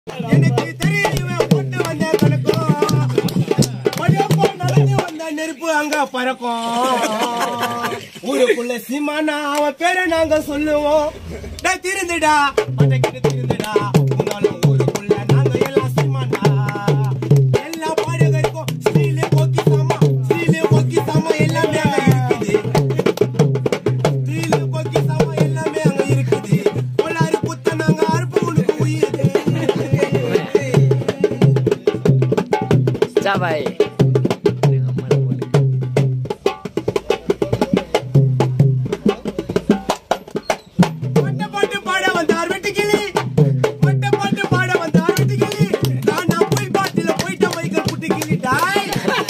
எனக்கு தெரியும் இவன் போட்டு வந்த கணக்கும் மழையப்போ நடந்து வந்த நெருப்பு அங்க பறக்கும் ஊருக்குள்ள சீமானா அவன் பேரை நாங்க சொல்லுவோம் டேய் திருந்துடா பட்டைக்கிட்டு திருந்துடா உன்னாலும் ஊருக்குள்ள நாங்க எல்லாம் சீமானா எல்லா பாடகருக்கும் ஸ்ரீலே போக்கி சாமா ஸ்ரீலே போக்கி சாமா எல்லாமே அங்க இருக்குது ஸ்ரீலே போக்கி சாமா எல்லாமே அங்க இருக்குது கொள்ளாறு குத்த நாங்க அறுப்பு உனக்கு உயிர் Cabai. மட்ட பாட்டு பாட வந்தார் வெட்டுக்கிளி மட்ட பாட்டு பாட வந்தார் வெட்டுக்கிளி நான் நான் போய் பாட்டில போயிட்ட மைக்கல் புட்டு கிளிட்டாய்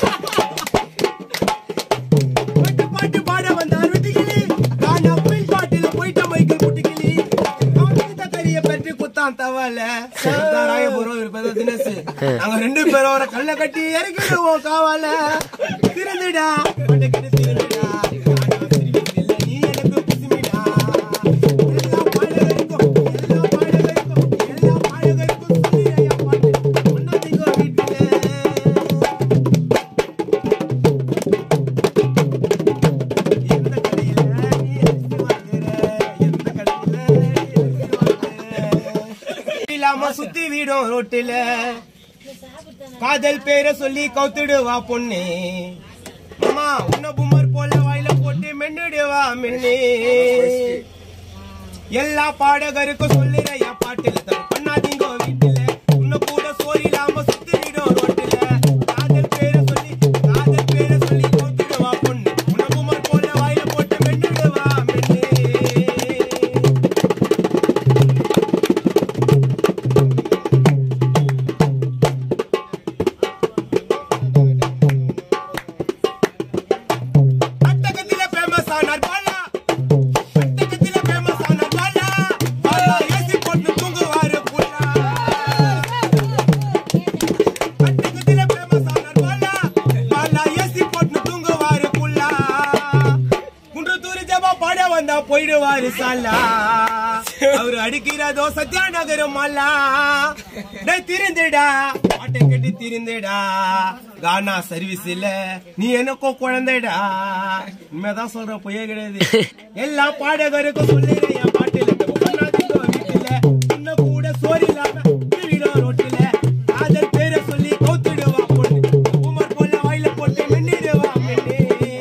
மட்ட பாட்டு பாட வந்தார் வெட்டுக்கிளி நான் நான் போய் பாட்டில போயிட்ட மைக்கல் புட்டு கிளி அவனுக்கு கரிய பெற்று குத்தான் தவல ராயபுரம் இருப்பது தினசு நாங்க ரெண்டு பேரும் அவரை கல்ல கட்டி இறக்கிடுவோம் காவால திருந்துடா மண்டைக்கிட்டு திருந்துடா நானா சிரிக்கிறதில்ல, நீ எனக்கு குசுமிடா எல்லா பாடகருக்கும் எல்லா பாடகருக்கும் எல்லா பாடகருக்கும் சொல்லிடுறேன் என் பாட்டு ஒன்னாந்தீங்க வீட்டுல எந்த கடையில நீ அரிசி வாங்குற? எந்த கடையில நீ அரிசி வாங்குற? இல்லாம சுத்தி வீடும் ரோட்டுல காதல் பேரை சொல்லி கவுத்துடுவா பொண்ணு அம்மா உன்ன பும்மர் போல வாயில போட்டு மென்னுடுவா மின்னே எல்லா பாடகருக்கும் சொல்லுற என் பாட்டுல தப்பு பண்ணாதீங்க வீட்டுல உன்ன கூட சோறு இல்லாம சுத்தி வீடும் ரோட்டுல காதல் பேரை சொல்லி காதல் பேரை சொல்லி கவுத்துடுவா பொண்ணு உன்ன பும்மர் போல வாயில போட்டு மென்னுடுவா மின்னே அட்டகத்தில ஃபேமஸ் ஆனார் பாலா அட்டகத்தில ஃபேமஸ் ஆனார் பாலா பாலா ஏசி போட்டு தூங்குவாரு புல்லா அட்டகத்தில ஃபேமஸ் ஆனார் பாலா பாலா ஏசி போட்டு தூங்குவாரு புல்லா குன்று தூரி ஜபா பாட வந்தா போயிடுவாரு சாலா அவரு அடிக்கிறதோ சத்யா நகரம் மல்லா டேய் திருந்துடா பாட்டை கட்டி திருந்துடா கானா சர்வீஸ் இல்ல நீ எனக்கும் குழந்தைடா உண்மைதான் சொல்ற பொய்யே கிடையாது எல்லா பாடகருக்கும் சொல்லிடுறேன் என் பாட்டுல தப்பு பண்ணாதீங்க வீட்டுல இன்னும் கூட சோறு இல்லாம வீடோ ரோட்டுல காதல் பேரை சொல்லி கவுத்துடுவா பொண்ணு உமர் போல வாயில போட்டு மென்னிடுவா மென்னே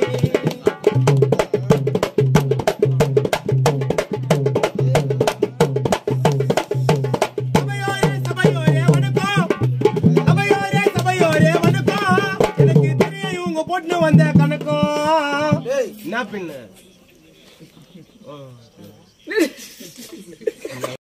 சபையோரே சபையோரே வணக்கம் சபையோரே சபையோரே வணக்கம் எனக்கு தெரியும் இவங்க போட்டுன்னு வந்த கணக்கம் என்ன பின்ன